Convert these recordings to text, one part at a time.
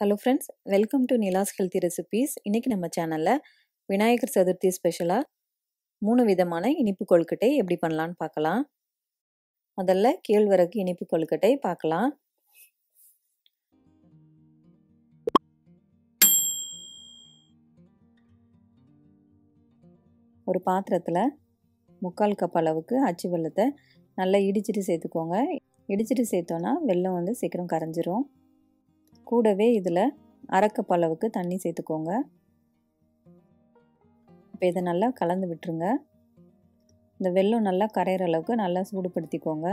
hello friends welcome to Nila's healthy recipes இன்றைக்கி நம்ம சேனலில் விநாயகர் சதுர்த்தி ஸ்பெஷலாக மூணு விதமான இனிப்பு கொழுக்கட்டை எப்படி பண்ணலான்னு பார்க்கலாம் முதல்ல கேழ்வரகு இனிப்பு கொழுக்கட்டை பார்க்கலாம் ஒரு பாத்திரத்தில் முக்கால் கப் அளவுக்கு அச்சு வெள்ளத்தை நல்லா இடிச்சிட்டு சேர்த்துக்கோங்க இடிச்சிட்டு சேர்த்தோன்னா வெல்லம் வந்து சீக்கிரம் கரைஞ்சிரும் கூடவே இதில் அரைக்கப் அளவுக்கு தண்ணி சேர்த்துக்கோங்க இப்போ இதை நல்லா கலந்து விட்டுருங்க இந்த வெல்லம் நல்லா கரையிற அளவுக்கு நல்லா சூடுபடுத்திக்கோங்க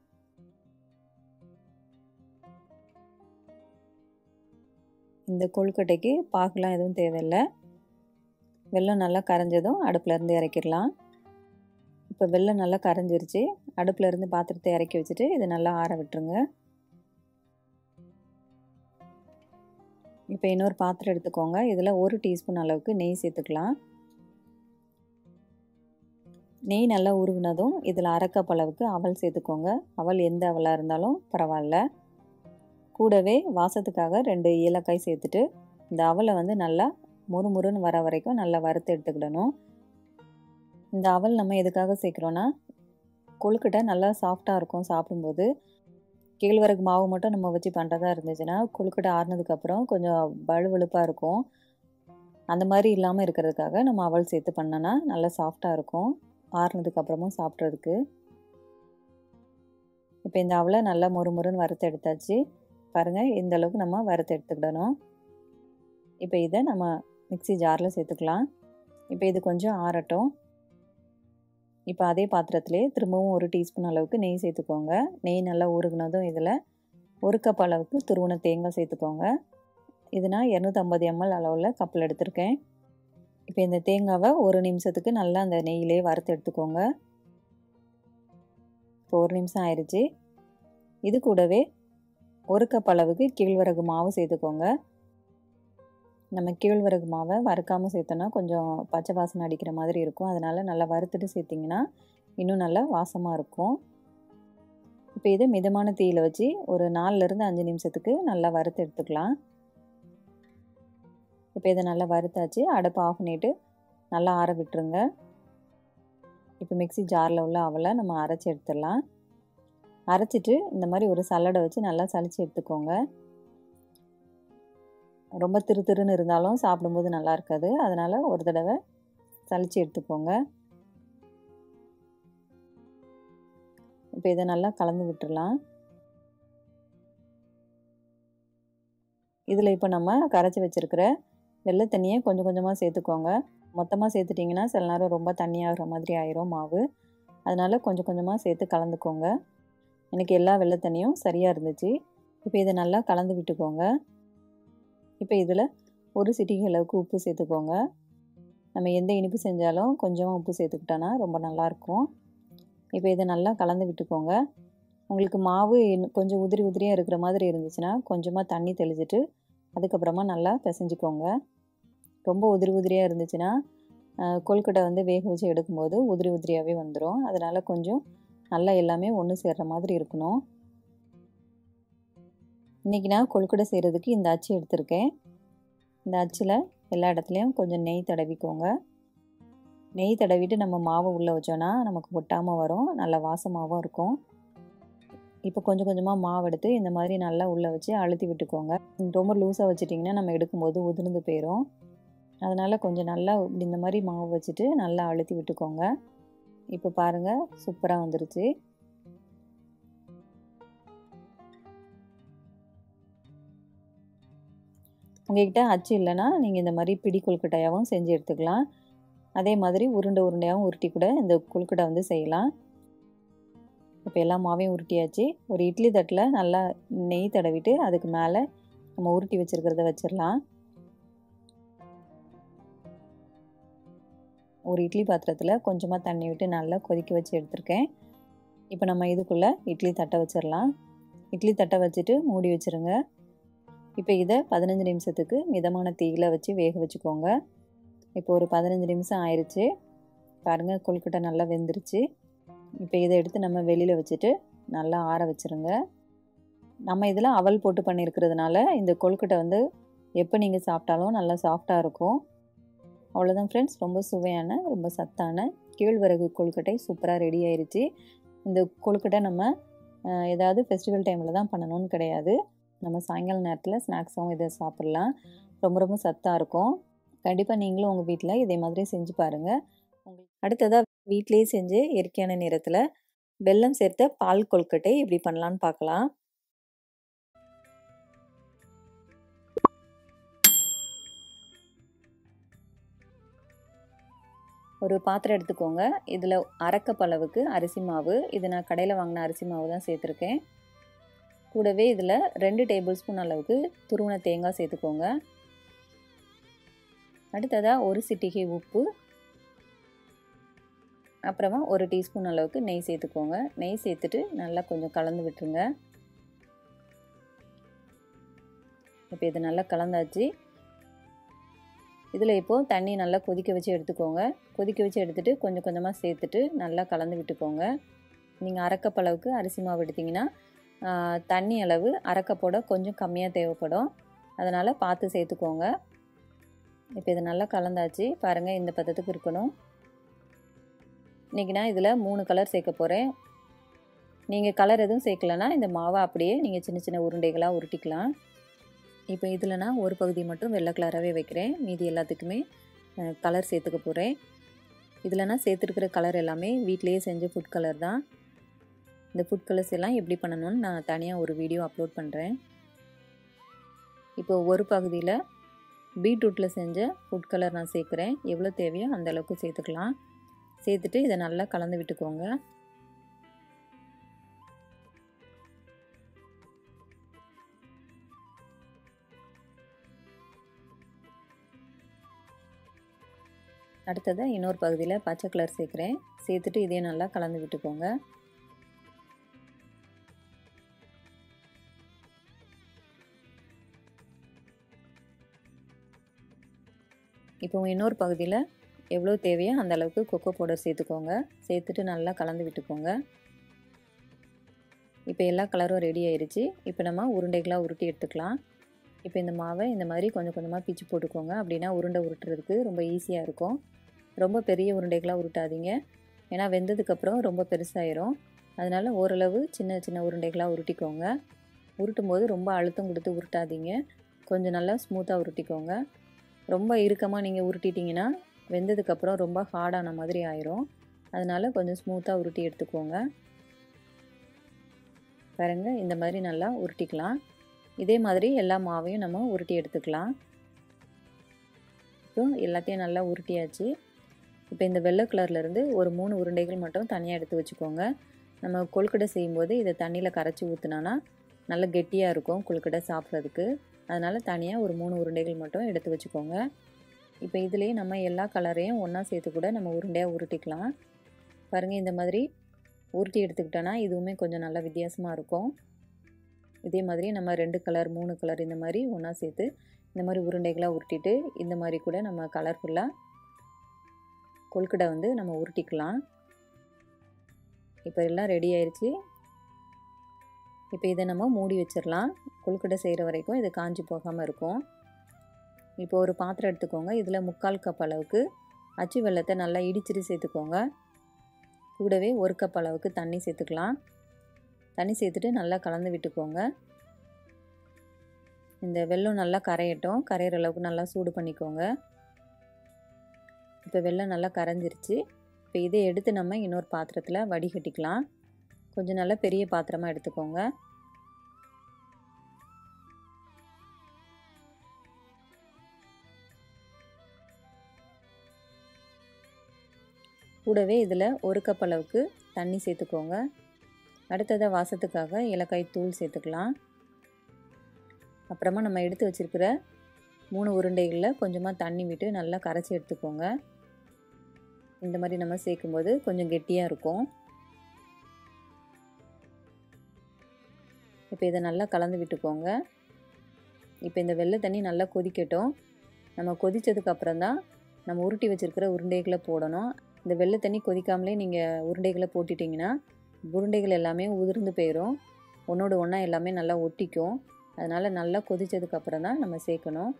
இந்த கொழுக்கட்டைக்கு பாகுலாம் எதுவும் தேவையில்லை வெல்லம் நல்லா கரைஞ்சதும் அடுப்புலேருந்து இறக்கிடலாம் இப்போ வெல்லம் நல்லா கரைஞ்சிருச்சு அடுப்பில் இருந்து பாத்திரத்தை இறக்கி வச்சுட்டு இதை நல்லா ஆற விட்டுருங்க இப்போ இன்னொரு பாத்திரம் எடுத்துக்கோங்க இதில் ஒரு டீஸ்பூன் அளவுக்கு நெய் சேர்த்துக்கலாம் நெய் நல்லா உருகுனதும் இதில் அரைக்கப் அளவுக்கு அவல் சேர்த்துக்கோங்க அவல் எந்த அவலாக இருந்தாலும் பரவாயில்ல கூடவே வாசத்துக்காக ரெண்டு ஏலக்காய் சேர்த்துட்டு இந்த அவலை வந்து நல்லா முறுமுறுன்னு வர வரைக்கும் நல்லா வறுத்து எடுத்துக்கிடணும் இந்த அவல் நம்ம எதுக்காக சேர்க்குறோன்னா கொழுக்கட்டை நல்லா சாஃப்டாக இருக்கும் சாப்பிடும்போது கேழ்வரகு மாவு மட்டும் நம்ம வச்சு பண்ணுறதா இருந்துச்சுன்னா கொழுக்கட்டை ஆறுனதுக்கப்புறம் கொஞ்சம் வலுவழுப்பாக இருக்கும் அந்த மாதிரி இல்லாமல் இருக்கிறதுக்காக நம்ம அவல் சேர்த்து பண்ணோன்னா நல்லா சாஃப்டாக இருக்கும் ஆறுனதுக்கப்புறமும் சாப்பிட்றதுக்கு இப்போ இந்த அவலை நல்லா முறுமுறுன்னு வறுத்து எடுத்தாச்சு பாருங்கள் இந்த அளவுக்கு நம்ம வறுத்து எடுத்துக்கிடணும் இப்போ இதை நம்ம மிக்சி ஜாரில் சேர்த்துக்கலாம் இப்போ இது கொஞ்சம் ஆறட்டும் இப்போ அதே பாத்திரத்திலே திரும்பவும் ஒரு டீஸ்பூன் அளவுக்கு நெய் சேர்த்துக்கோங்க நெய் நல்லா உருகுனதும் இதில் ஒரு கப் அளவுக்கு துருவன தேங்காய் சேர்த்துக்கோங்க இது நான் இரநூத்தம்பது எம்எல் அளவில் கப்பில் எடுத்திருக்கேன் இப்போ இந்த தேங்காவை ஒரு நிமிஷத்துக்கு நல்லா அந்த நெய்யிலே வறுத்து எடுத்துக்கோங்க இப்போ ஒரு நிமிஷம் ஆயிடுச்சு இது கூடவே ஒரு கப் அளவுக்கு கேழ்வரகு மாவு சேர்த்துக்கோங்க நம்ம கேழ்வரகு மாவை வறுக்காமல் சேர்த்தோன்னா கொஞ்சம் பச்சை வாசனை அடிக்கிற மாதிரி இருக்கும் அதனால் நல்லா வறுத்துட்டு சேர்த்திங்கன்னா இன்னும் நல்லா வாசமாக இருக்கும் இப்போ இதை மிதமான தீயில் வச்சு ஒரு நாலுலேருந்து அஞ்சு நிமிஷத்துக்கு நல்லா வறுத்து எடுத்துக்கலாம் இப்போ இதை நல்லா வறுத்தாச்சு அடுப்பு ஆஃப் பண்ணிவிட்டு நல்லா ஆற விட்டுருங்க இப்போ மிக்சி ஜாரில் உள்ள அவலை நம்ம அரைச்சி எடுத்துடலாம் அரைச்சிட்டு இந்த மாதிரி ஒரு சல்லடை வச்சு நல்லா சளிச்சு எடுத்துக்கோங்க ரொம்ப திரு திருன்னு இருந்தாலும் சாப்பிடும்போது நல்லா இருக்காது அதனால் ஒரு தடவை சளிச்சு எடுத்துக்கோங்க இப்போ இதை நல்லா கலந்து விட்டுடலாம் இதில் இப்போ நம்ம கரைச்சி வச்சுருக்கிற வெள்ளை தண்ணியை கொஞ்சம் கொஞ்சமாக சேர்த்துக்கோங்க மொத்தமாக சேர்த்துட்டிங்கன்னா சில நேரம் ரொம்ப தண்ணியாகிற மாதிரி ஆயிரும் மாவு அதனால் கொஞ்சம் கொஞ்சமாக சேர்த்து கலந்துக்கோங்க எனக்கு எல்லா வெள்ளை தண்ணியும் சரியாக இருந்துச்சு இப்போ இதை நல்லா கலந்து விட்டுக்கோங்க இப்போ இதில் ஒரு சிட்டிகை அளவுக்கு உப்பு சேர்த்துக்கோங்க நம்ம எந்த இனிப்பு செஞ்சாலும் கொஞ்சமாக உப்பு சேர்த்துக்கிட்டோன்னா ரொம்ப நல்லாயிருக்கும் இப்போ இதை நல்லா கலந்து விட்டுக்கோங்க உங்களுக்கு மாவு கொஞ்சம் உதிரி உதிரியாக இருக்கிற மாதிரி இருந்துச்சுன்னா கொஞ்சமாக தண்ணி தெளிச்சிட்டு அதுக்கப்புறமா நல்லா பிசைஞ்சிக்கோங்க ரொம்ப உதிரி உதிரியாக இருந்துச்சுன்னா கொழுக்கட்டை வந்து வேக வச்சு எடுக்கும்போது உதிரி உதிரியாகவே வந்துடும் அதனால் கொஞ்சம் நல்லா எல்லாமே ஒன்று சேர்கிற மாதிரி இருக்கணும் இன்றைக்கி நான் கொழுக்கட்டை செய்கிறதுக்கு இந்த அச்சு எடுத்திருக்கேன் இந்த அச்சில் எல்லா இடத்துலையும் கொஞ்சம் நெய் தடவிக்கோங்க நெய் தடவிட்டு நம்ம மாவு உள்ளே வச்சோன்னா நமக்கு ஒட்டாமல் வரும் நல்ல வாசமாகவும் இருக்கும் இப்போ கொஞ்சம் கொஞ்சமாக மாவு எடுத்து இந்த மாதிரி நல்லா உள்ளே வச்சு அழுத்தி விட்டுக்கோங்க ரொம்ப லூஸாக வச்சுட்டிங்கன்னா நம்ம எடுக்கும்போது உதிர்ந்து போயிடும் அதனால் கொஞ்சம் நல்லா இந்த மாதிரி மாவு வச்சுட்டு நல்லா அழுத்தி விட்டுக்கோங்க இப்போ பாருங்கள் சூப்பராக வந்துருச்சு உங்கள்கிட்ட அச்சு இல்லைன்னா நீங்கள் இந்த மாதிரி பிடி கொழுக்கட்டையாகவும் செஞ்சு எடுத்துக்கலாம் அதே மாதிரி உருண்டை உருண்டையாகவும் உருட்டி கூட இந்த கொழுக்கட்டை வந்து செய்யலாம் இப்போ எல்லா மாவையும் உருட்டியாச்சு ஒரு இட்லி தட்டில் நல்லா நெய் தடவிட்டு அதுக்கு மேலே நம்ம உருட்டி வச்சுருக்கிறத வச்சிடலாம் ஒரு இட்லி பாத்திரத்தில் கொஞ்சமாக தண்ணி விட்டு நல்லா கொதிக்க வச்சு எடுத்திருக்கேன் இப்போ நம்ம இதுக்குள்ளே இட்லி தட்டை வச்சிடலாம் இட்லி தட்டை வச்சுட்டு மூடி வச்சுருங்க இப்போ இதை பதினஞ்சு நிமிஷத்துக்கு மிதமான தீயில் வச்சு வேக வச்சுக்கோங்க இப்போ ஒரு பதினஞ்சு நிமிஷம் ஆயிடுச்சு பாருங்கள் கொழுக்கட்டை நல்லா வெந்துருச்சு இப்போ இதை எடுத்து நம்ம வெளியில் வச்சுட்டு நல்லா ஆற வச்சுருங்க நம்ம இதில் அவல் போட்டு பண்ணியிருக்கிறதுனால இந்த கொழுக்கட்டை வந்து எப்போ நீங்கள் சாப்பிட்டாலும் நல்லா சாஃப்டாக இருக்கும் அவ்வளோதான் ஃப்ரெண்ட்ஸ் ரொம்ப சுவையான ரொம்ப சத்தான கேழ்வரகு கொழுக்கட்டை சூப்பராக ரெடி ஆயிடுச்சு இந்த கொழுக்கட்டை நம்ம ஏதாவது ஃபெஸ்டிவல் டைமில் தான் பண்ணணும்னு கிடையாது நம்ம சாயங்கால நேரத்தில் ஸ்நாக்ஸாகவும் இதை சாப்பிட்லாம் ரொம்ப ரொம்ப சத்தாக இருக்கும் கண்டிப்பாக நீங்களும் உங்கள் வீட்டில் இதே மாதிரி செஞ்சு பாருங்கள் உங்களுக்கு அடுத்ததாக வீட்டிலேயே செஞ்சு இயற்கையான நேரத்தில் வெல்லம் சேர்த்த பால் கொழுக்கட்டை எப்படி பண்ணலான்னு பார்க்கலாம் ஒரு பாத்திரம் எடுத்துக்கோங்க இதில் அரைக்கப் அளவுக்கு அரிசி மாவு இது நான் கடையில் வாங்கின அரிசி மாவு தான் சேர்த்துருக்கேன் கூடவே இதில் ரெண்டு டேபிள் ஸ்பூன் அளவுக்கு துருவன தேங்காய் சேர்த்துக்கோங்க அடுத்ததாக ஒரு சிட்டிகை உப்பு அப்புறமா ஒரு டீஸ்பூன் அளவுக்கு நெய் சேர்த்துக்கோங்க நெய் சேர்த்துட்டு நல்லா கொஞ்சம் கலந்து விட்டுருங்க இப்போ இது நல்லா கலந்தாச்சு இதில் இப்போது தண்ணி நல்லா கொதிக்க வச்சு எடுத்துக்கோங்க கொதிக்க வச்சு எடுத்துகிட்டு கொஞ்சம் கொஞ்சமாக சேர்த்துட்டு நல்லா கலந்து விட்டுக்கோங்க நீங்கள் அரைக்கப்பளவுக்கு அரிசி மாவு எடுத்திங்கன்னா தண்ணி அளவு அரைக்கப்போட கொஞ்சம் கம்மியாக தேவைப்படும் அதனால் பார்த்து சேர்த்துக்கோங்க இப்போ இது நல்லா கலந்தாச்சு பாருங்கள் இந்த பதத்துக்கு இருக்கணும் இன்றைக்கி நான் இதில் மூணு கலர் சேர்க்க போகிறேன் நீங்கள் கலர் எதுவும் சேர்க்கலன்னா இந்த மாவை அப்படியே நீங்கள் சின்ன சின்ன உருண்டைகளாக உருட்டிக்கலாம் இப்போ இதில் நான் ஒரு பகுதி மட்டும் வெள்ளை கலராகவே வைக்கிறேன் மீதி எல்லாத்துக்குமே கலர் சேர்த்துக்க போகிறேன் இதில் நான் சேர்த்துருக்கிற கலர் எல்லாமே வீட்டிலேயே செஞ்ச ஃபுட் கலர் தான் இந்த ஃபுட் கலர்ஸ் எல்லாம் எப்படி பண்ணணும்னு நான் தனியாக ஒரு வீடியோ அப்லோட் பண்ணுறேன் இப்போ ஒரு பகுதியில் பீட்ரூட்டில் செஞ்ச ஃபுட் கலர் நான் சேர்க்குறேன் எவ்வளோ தேவையோ அந்த அளவுக்கு சேர்த்துக்கலாம் சேர்த்துட்டு இதை நல்லா கலந்து விட்டுக்கோங்க அடுத்ததாக இன்னொரு பகுதியில் பச்சை கலர் சேர்க்குறேன் சேர்த்துட்டு இதையும் நல்லா கலந்து விட்டுக்கோங்க இப்போ இன்னொரு பகுதியில் எவ்வளோ தேவையோ அந்த அளவுக்கு கொக்கோ பவுடர் சேர்த்துக்கோங்க சேர்த்துட்டு நல்லா கலந்து விட்டுக்கோங்க இப்போ எல்லா கலரும் ரெடி ஆயிடுச்சு இப்போ நம்ம உருண்டைகளாக உருட்டி எடுத்துக்கலாம் இப்போ இந்த மாவை இந்த மாதிரி கொஞ்சம் கொஞ்சமாக பிச்சு போட்டுக்கோங்க அப்படின்னா உருண்டை உருட்டுறதுக்கு ரொம்ப ஈஸியாக இருக்கும் ரொம்ப பெரிய உருண்டைகளாக உருட்டாதீங்க ஏன்னா வெந்ததுக்கப்புறம் ரொம்ப பெருசாயிரும் அதனால் ஓரளவு சின்ன சின்ன உருண்டைகளாக உருட்டிக்கோங்க உருட்டும் போது ரொம்ப அழுத்தம் கொடுத்து உருட்டாதீங்க கொஞ்சம் நல்லா ஸ்மூத்தாக உருட்டிக்கோங்க ரொம்ப இறுக்கமாக நீங்கள் உருட்டிட்டிங்கன்னா வெந்ததுக்கப்புறம் ரொம்ப ஹார்டான மாதிரி ஆயிரும் அதனால் கொஞ்சம் ஸ்மூத்தாக உருட்டி எடுத்துக்கோங்க பாருங்க இந்த மாதிரி நல்லா உருட்டிக்கலாம் இதே மாதிரி எல்லா மாவையும் நம்ம உருட்டி எடுத்துக்கலாம் இப்போ எல்லாத்தையும் நல்லா உருட்டியாச்சு இப்போ இந்த வெள்ளை கலர்லேருந்து ஒரு மூணு உருண்டைகள் மட்டும் தனியாக எடுத்து வச்சுக்கோங்க நம்ம கொழுக்கட்டை செய்யும்போது இதை தண்ணியில் கரைச்சி ஊற்றுனானா நல்லா கெட்டியாக இருக்கும் கொழுக்கட்டை சாப்பிட்றதுக்கு அதனால் தனியாக ஒரு மூணு உருண்டைகள் மட்டும் எடுத்து வச்சுக்கோங்க இப்போ இதுலேயே நம்ம எல்லா கலரையும் ஒன்றா சேர்த்து கூட நம்ம உருண்டையாக உருட்டிக்கலாம் பாருங்கள் இந்த மாதிரி உருட்டி எடுத்துக்கிட்டோன்னா இதுவுமே கொஞ்சம் நல்லா வித்தியாசமாக இருக்கும் இதே மாதிரி நம்ம ரெண்டு கலர் மூணு கலர் இந்த மாதிரி ஒன்றா சேர்த்து இந்த மாதிரி உருண்டைகளாக உருட்டிட்டு இந்த மாதிரி கூட நம்ம கலர்ஃபுல்லாக கொழுக்கட்டை வந்து நம்ம உருட்டிக்கலாம் இப்போ எல்லாம் ரெடி ஆயிடுச்சு இப்போ இதை நம்ம மூடி வச்சிடலாம் கொழுக்கட்டை செய்கிற வரைக்கும் இது காஞ்சி போகாமல் இருக்கும் இப்போ ஒரு பாத்திரம் எடுத்துக்கோங்க இதில் முக்கால் கப் அளவுக்கு அச்சு வெள்ளத்தை நல்லா இடிச்சிட்டு சேர்த்துக்கோங்க கூடவே ஒரு கப் அளவுக்கு தண்ணி சேர்த்துக்கலாம் தண்ணி சேர்த்துட்டு நல்லா கலந்து விட்டுக்கோங்க இந்த வெல்லம் நல்லா கரையட்டும் கரையிற அளவுக்கு நல்லா சூடு பண்ணிக்கோங்க இப்போ வெல்லம் நல்லா கரைஞ்சிருச்சு இப்போ இதை எடுத்து நம்ம இன்னொரு பாத்திரத்தில் வடிகட்டிக்கலாம் கொஞ்சம் நல்லா பெரிய பாத்திரமாக எடுத்துக்கோங்க கூடவே இதில் ஒரு கப் அளவுக்கு தண்ணி சேர்த்துக்கோங்க அடுத்ததாக வாசத்துக்காக ஏலக்காய் தூள் சேர்த்துக்கலாம் அப்புறமா நம்ம எடுத்து வச்சுருக்கிற மூணு உருண்டைகளில் கொஞ்சமாக தண்ணி விட்டு நல்லா கரைச்சி எடுத்துக்கோங்க இந்த மாதிரி நம்ம சேர்க்கும்போது கொஞ்சம் கெட்டியாக இருக்கும் இப்போ இதை நல்லா கலந்து விட்டுக்கோங்க இப்போ இந்த வெள்ளை தண்ணி நல்லா கொதிக்கட்டும் நம்ம கொதித்ததுக்கு அப்புறம் தான் நம்ம உருட்டி வச்சுருக்கிற உருண்டைகளை போடணும் இந்த வெள்ளை தண்ணி கொதிக்காமலே நீங்கள் உருண்டைகளை போட்டுட்டிங்கன்னா உருண்டைகள் எல்லாமே உதிர்ந்து போயிடும் ஒன்றோடு ஒன்றா எல்லாமே நல்லா ஒட்டிக்கும் அதனால் நல்லா கொதித்ததுக்கப்புறம் தான் நம்ம சேர்க்கணும்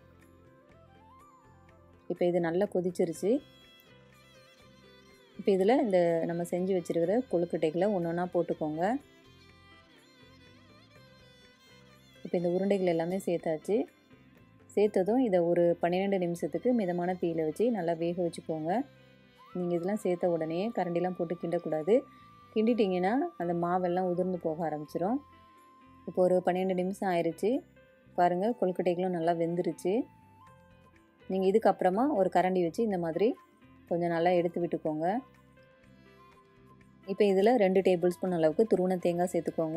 இப்போ இது நல்லா கொதிச்சிருச்சு இப்போ இதில் இந்த நம்ம செஞ்சு வச்சுருக்கிற கொழுக்கட்டைகளை ஒன்று ஒன்றா போட்டுக்கோங்க இப்போ இந்த உருண்டைகள் எல்லாமே சேர்த்தாச்சு சேர்த்ததும் இதை ஒரு பன்னிரெண்டு நிமிஷத்துக்கு மிதமான தீயில் வச்சு நல்லா வேக வச்சுக்கோங்க நீங்கள் இதெல்லாம் சேர்த்த உடனே கரண்டிலாம் போட்டு கிண்டக்கூடாது கிண்டிட்டிங்கன்னா அந்த மாவெல்லாம் உதிர்ந்து போக ஆரம்பிச்சிரும் இப்போ ஒரு பன்னிரெண்டு நிமிஷம் ஆயிடுச்சு பாருங்கள் கொழுக்கட்டைகளும் நல்லா வெந்துருச்சு நீங்கள் இதுக்கப்புறமா ஒரு கரண்டி வச்சு இந்த மாதிரி கொஞ்சம் நல்லா எடுத்து விட்டுக்கோங்க இப்போ இதில் ரெண்டு டேபிள் ஸ்பூன் அளவுக்கு துருவன தேங்காய் சேர்த்துக்கோங்க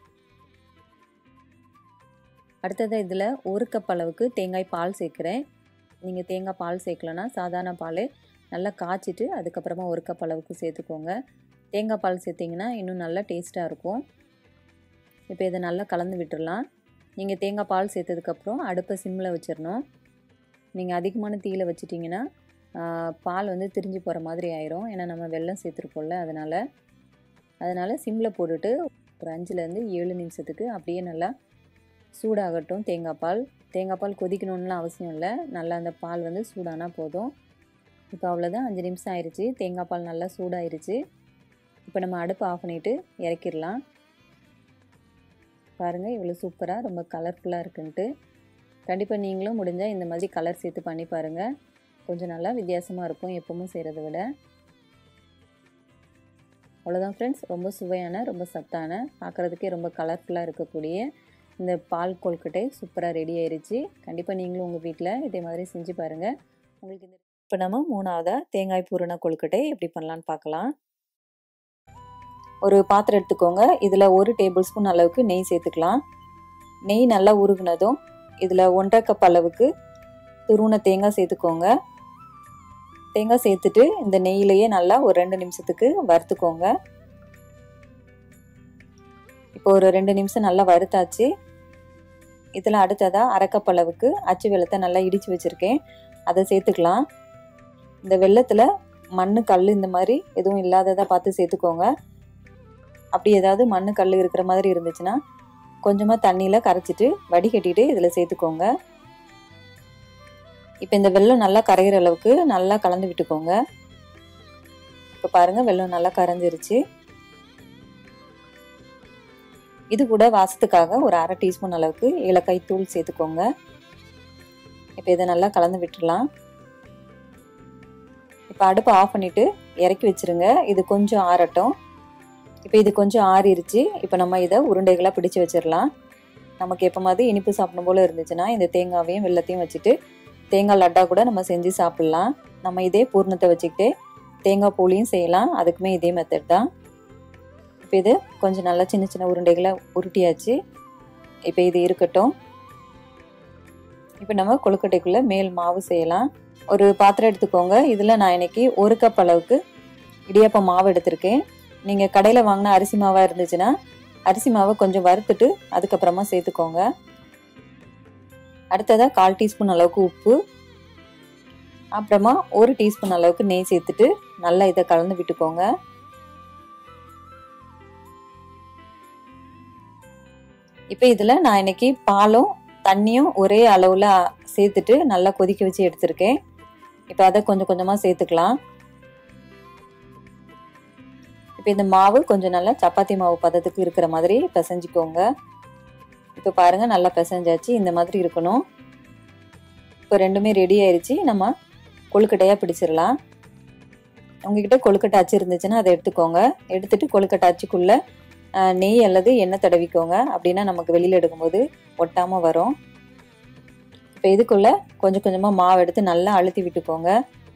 அடுத்ததாக இதில் ஒரு கப் அளவுக்கு தேங்காய் பால் சேர்க்குறேன் நீங்கள் தேங்காய் பால் சேர்க்கலனா சாதாரண பால் நல்லா காய்ச்சிட்டு அதுக்கப்புறமா ஒரு கப் அளவுக்கு சேர்த்துக்கோங்க தேங்காய் பால் சேர்த்திங்கன்னா இன்னும் நல்லா டேஸ்ட்டாக இருக்கும் இப்போ இதை நல்லா கலந்து விட்டுடலாம் நீங்கள் தேங்காய் பால் சேர்த்ததுக்கப்புறம் அடுப்பை சிம்மில் வச்சிடணும் நீங்கள் அதிகமான தீயில் வச்சிட்டிங்கன்னா பால் வந்து திரிஞ்சு போகிற மாதிரி ஆயிரும் ஏன்னா நம்ம வெள்ளம் சேர்த்துருக்கோம்ல அதனால் அதனால் சிம்மில் போட்டுட்டு ஒரு அஞ்சுலேருந்து ஏழு நிமிஷத்துக்கு அப்படியே நல்லா சூடாகட்டும் தேங்காய் பால் தேங்காய் பால் கொதிக்கணும்லாம் அவசியம் இல்லை நல்லா அந்த பால் வந்து சூடானா போதும் இப்போ அவ்வளோதான் அஞ்சு நிமிஷம் ஆயிடுச்சு தேங்காய் பால் நல்லா சூடாயிருச்சு இப்போ நம்ம அடுப்பு ஆஃப் பண்ணிவிட்டு இறக்கிடலாம் பாருங்கள் இவ்வளோ சூப்பராக ரொம்ப கலர்ஃபுல்லாக இருக்குன்ட்டு கண்டிப்பாக நீங்களும் முடிஞ்சால் இந்த மாதிரி கலர் சேர்த்து பண்ணி பாருங்கள் கொஞ்சம் நல்லா வித்தியாசமாக இருக்கும் எப்பவும் செய்கிறத விட அவ்வளோதான் ஃப்ரெண்ட்ஸ் ரொம்ப சுவையான ரொம்ப சத்தான பார்க்குறதுக்கே ரொம்ப கலர்ஃபுல்லாக இருக்கக்கூடிய இந்த பால் கொழுக்கட்டை சூப்பராக ரெடி ஆயிடுச்சு கண்டிப்பாக நீங்களும் உங்கள் வீட்டில் இதே மாதிரி செஞ்சு பாருங்கள் உங்களுக்கு இந்த இப்போ நம்ம மூணாவதாக தேங்காய் பூரண கொழுக்கட்டை எப்படி பண்ணலான்னு பார்க்கலாம் ஒரு பாத்திரம் எடுத்துக்கோங்க இதில் ஒரு டேபிள் ஸ்பூன் அளவுக்கு நெய் சேர்த்துக்கலாம் நெய் நல்லா உருகுனதும் இதில் ஒன்றரை கப் அளவுக்கு துருவன தேங்காய் சேர்த்துக்கோங்க தேங்காய் சேர்த்துட்டு இந்த நெய்யிலேயே நல்லா ஒரு ரெண்டு நிமிஷத்துக்கு வறுத்துக்கோங்க இப்போ ஒரு ரெண்டு நிமிஷம் நல்லா வறுத்தாச்சு இதில் அடுத்ததாக அரைக்கப் அளவுக்கு அச்சு வெள்ளத்தை நல்லா இடித்து வச்சுருக்கேன் அதை சேர்த்துக்கலாம் இந்த வெள்ளத்தில் மண் கல் இந்த மாதிரி எதுவும் இல்லாததாக பார்த்து சேர்த்துக்கோங்க அப்படி ஏதாவது மண் கல் இருக்கிற மாதிரி இருந்துச்சுன்னா கொஞ்சமாக தண்ணியில் கரைச்சிட்டு வடிகட்டிட்டு இதில் சேர்த்துக்கோங்க இப்போ இந்த வெள்ளம் நல்லா கரைகிற அளவுக்கு நல்லா கலந்து விட்டுக்கோங்க இப்போ பாருங்கள் வெள்ளம் நல்லா கரைஞ்சிருச்சு இது கூட வாசத்துக்காக ஒரு அரை டீஸ்பூன் அளவுக்கு ஏலக்காய் தூள் சேர்த்துக்கோங்க இப்போ இதை நல்லா கலந்து விட்டுடலாம் இப்போ அடுப்பை ஆஃப் பண்ணிவிட்டு இறக்கி வச்சுருங்க இது கொஞ்சம் ஆறட்டும் இப்போ இது கொஞ்சம் ஆறிடுச்சு இப்போ நம்ம இதை உருண்டைகளாக பிடிச்சி வச்சிடலாம் நமக்கு எப்போ மாதிரி இனிப்பு சாப்பிடும் போல் இருந்துச்சுன்னா இந்த தேங்காவையும் வெள்ளத்தையும் வச்சுட்டு தேங்காய் லட்டா கூட நம்ம செஞ்சு சாப்பிட்லாம் நம்ம இதே பூர்ணத்தை வச்சுக்கிட்டு தேங்காய் பூலியும் செய்யலாம் அதுக்குமே இதே மெத்தட் தான் இப்போ இது கொஞ்சம் நல்லா சின்ன சின்ன உருண்டைகளை உருட்டியாச்சு இப்போ இது இருக்கட்டும் இப்போ நம்ம கொழுக்கட்டைக்குள்ளே மேல் மாவு செய்யலாம் ஒரு பாத்திரம் எடுத்துக்கோங்க இதில் நான் இன்னைக்கு ஒரு கப் அளவுக்கு இடியாப்ப மாவு எடுத்திருக்கேன் நீங்கள் கடையில் வாங்கின அரிசி மாவாக இருந்துச்சுன்னா அரிசி மாவை கொஞ்சம் வறுத்துட்டு அதுக்கப்புறமா சேர்த்துக்கோங்க அடுத்ததாக கால் டீஸ்பூன் அளவுக்கு உப்பு அப்புறமா ஒரு டீஸ்பூன் அளவுக்கு நெய் சேர்த்துட்டு நல்லா இதை கலந்து விட்டுக்கோங்க இப்போ இதில் நான் இன்னைக்கு பாலும் தண்ணியும் ஒரே அளவில் சேர்த்துட்டு நல்லா கொதிக்க வச்சு எடுத்திருக்கேன் இப்போ அதை கொஞ்சம் கொஞ்சமாக சேர்த்துக்கலாம் இப்போ இந்த மாவு கொஞ்சம் நல்லா சப்பாத்தி மாவு பதத்துக்கு இருக்கிற மாதிரி பிசைஞ்சிக்கோங்க இப்போ பாருங்கள் நல்லா பிசைஞ்சாச்சு இந்த மாதிரி இருக்கணும் இப்போ ரெண்டுமே ரெடி ஆயிடுச்சு நம்ம கொழுக்கட்டையாக பிடிச்சிடலாம் உங்ககிட்ட கொழுக்கட்டை அச்சு இருந்துச்சுன்னா அதை எடுத்துக்கோங்க எடுத்துட்டு கொழுக்கட்டை அச்சுக்குள்ளே நெய் அல்லது எண்ணெய் தடவிக்கோங்க அப்படின்னா நமக்கு வெளியில் எடுக்கும்போது ஒட்டாமல் வரும் இப்போ இதுக்குள்ளே கொஞ்சம் கொஞ்சமாக மாவு எடுத்து நல்லா அழுத்தி விட்டுக்கோங்க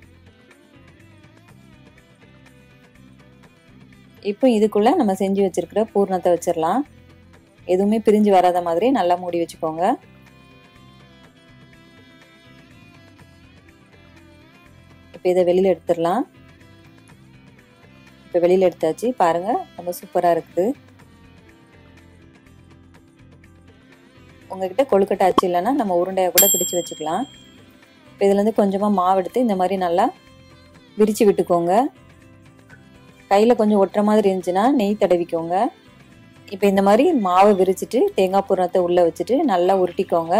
இப்போ இதுக்குள்ளே நம்ம செஞ்சு வச்சுருக்கிற பூர்ணத்தை வச்சிடலாம் எதுவுமே பிரிஞ்சு வராத மாதிரி நல்லா மூடி வச்சுக்கோங்க இப்போ இதை வெளியில் எடுத்துடலாம் இப்போ வெளியில் எடுத்தாச்சு பாருங்கள் ரொம்ப சூப்பராக இருக்குது உங்ககிட்ட கொழுக்கட்டை ஆச்சு இல்லைன்னா நம்ம உருண்டையாக கூட பிடிச்சு வச்சுக்கலாம் இப்போ இதுலேருந்து கொஞ்சமாக மாவு எடுத்து இந்த மாதிரி நல்லா விரித்து விட்டுக்கோங்க கையில் கொஞ்சம் ஒட்டுற மாதிரி இருந்துச்சுன்னா நெய் தடவிக்கோங்க இப்போ இந்த மாதிரி மாவை விரிச்சிட்டு தேங்காய் பூரணத்தை உள்ளே வச்சுட்டு நல்லா உருட்டிக்கோங்க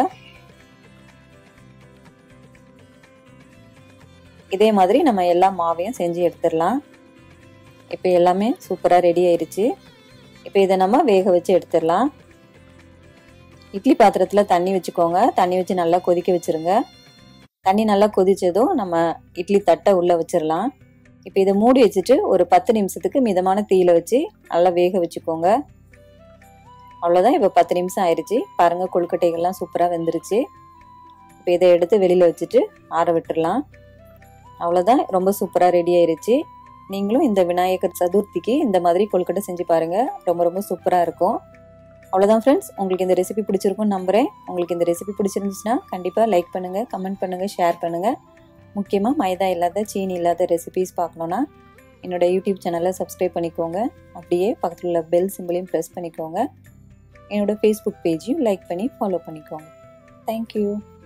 இதே மாதிரி நம்ம எல்லா மாவையும் செஞ்சு எடுத்துடலாம் இப்போ எல்லாமே சூப்பராக ரெடி ஆயிடுச்சு இப்போ இதை நம்ம வேக வச்சு எடுத்துடலாம் இட்லி பாத்திரத்தில் தண்ணி வச்சுக்கோங்க தண்ணி வச்சு நல்லா கொதிக்க வச்சுருங்க தண்ணி நல்லா கொதிச்சதும் நம்ம இட்லி தட்டை உள்ளே வச்சிடலாம் இப்போ இதை மூடி வச்சுட்டு ஒரு பத்து நிமிஷத்துக்கு மிதமான தீயில வச்சு நல்லா வேக வச்சுக்கோங்க அவ்வளோதான் இப்போ பத்து நிமிஷம் ஆயிடுச்சு பாருங்கள் கொழுக்கட்டைகள்லாம் சூப்பராக வெந்துருச்சு இப்போ இதை எடுத்து வெளியில் வச்சுட்டு ஆற விட்டுடலாம் அவ்வளோதான் ரொம்ப சூப்பராக ரெடி ஆயிருச்சு நீங்களும் இந்த விநாயகர் சதுர்த்திக்கு இந்த மாதிரி கொழுக்கட்டை செஞ்சு பாருங்கள் ரொம்ப ரொம்ப சூப்பராக இருக்கும் அவ்வளோதான் ஃப்ரெண்ட்ஸ் உங்களுக்கு இந்த ரெசிபி பிடிச்சிருக்கும்னு நம்புகிறேன் உங்களுக்கு இந்த ரெசிபி பிடிச்சிருந்துச்சுன்னா கண்டிப்பாக லைக் பண்ணுங்கள் கமெண்ட் பண்ணுங்கள் ஷேர் பண்ணுங்கள் முக்கியமாக மைதா இல்லாத சீனி இல்லாத ரெசிபிஸ் பார்க்கணுன்னா என்னோட யூடியூப் சேனலை சப்ஸ்கிரைப் பண்ணிக்கோங்க அப்படியே பக்கத்தில் உள்ள பெல் சிம்பிளையும் ப்ரெஸ் பண்ணிக்கோங்க என்னோட ஃபேஸ்புக் பேஜையும் லைக் பண்ணி ஃபாலோ பண்ணிக்கோங்க தேங்க்யூ